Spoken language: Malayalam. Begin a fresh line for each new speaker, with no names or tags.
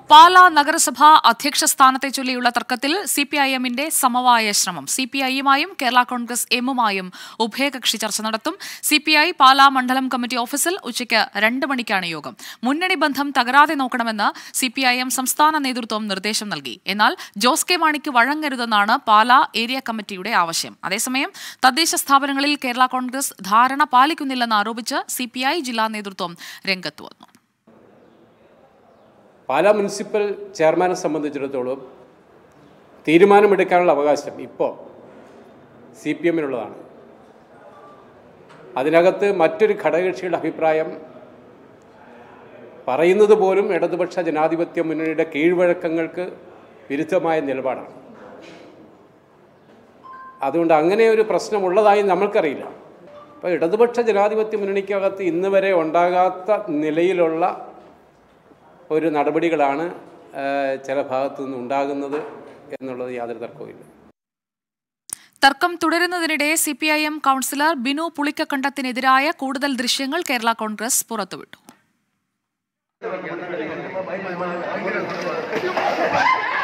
പാലാ നഗരസഭ അധ്യക്ഷ സ്ഥാനത്തെ ചൊല്ലിയുള്ള തർക്കത്തിൽ സി പി ഐ എമ്മിന്റെ സമവായ ശ്രമം സി പി ഐയുമായും കേരള കോൺഗ്രസ് എമ്മുമായും ഉഭയകക്ഷി ചർച്ച നടത്തും സി പി ഐ പാലാ മണ്ഡലം കമ്മിറ്റി ഓഫീസിൽ ഉച്ചയ്ക്ക് രണ്ട് മണിക്കാണ് യോഗം മുന്നണി ബന്ധം തകരാതെ നോക്കണമെന്ന് സി പി ഐ എം സംസ്ഥാന നേതൃത്വം നിർദ്ദേശം നൽകി എന്നാൽ ജോസ് കെ മാണിക്ക് വഴങ്ങരുതെന്നാണ് പാലാ ഏരിയ കമ്മിറ്റിയുടെ ആവശ്യം അതേസമയം തദ്ദേശ സ്ഥാപനങ്ങളിൽ കേരള കോൺഗ്രസ് ധാരണ പാലിക്കുന്നില്ലെന്ന് ആരോപിച്ച് സി പി ഐ ജില്ലാ നേതൃത്വം രംഗത്ത് വന്നു
പാലാ മുനിസിപ്പൽ ചെയർമാനെ സംബന്ധിച്ചിടത്തോളം തീരുമാനമെടുക്കാനുള്ള അവകാശം ഇപ്പോൾ സി പി എമ്മിനുള്ളതാണ് അതിനകത്ത് മറ്റൊരു ഘടകകക്ഷിയുടെ അഭിപ്രായം പറയുന്നത് പോലും ഇടതുപക്ഷ ജനാധിപത്യ മുന്നണിയുടെ കീഴ്വഴക്കങ്ങൾക്ക് വിരുദ്ധമായ നിലപാടാണ് അതുകൊണ്ട് അങ്ങനെ ഒരു പ്രശ്നമുള്ളതായി നമ്മൾക്കറിയില്ല അപ്പോൾ ഇടതുപക്ഷ ജനാധിപത്യ മുന്നണിക്കകത്ത് ഇന്ന് വരെ ഉണ്ടാകാത്ത നിലയിലുള്ള ഒരു നടപടികളാണ് ആ, ചില ഭാഗത്തു നിന്ന് ഉണ്ടാകുന്നത് എന്നുള്ളത് യാതൊരു തർക്കവുമില്ല
തർക്കം തുടരുന്നതിനിടെ C P I M councillor Binu പുളിക്കക്കണ്ടത്തിനെതിരായ കൂടുതൽ ദൃശ്യങ്ങൾ കേരള കോൺഗ്രസ് പുറത്തുവിട്ടു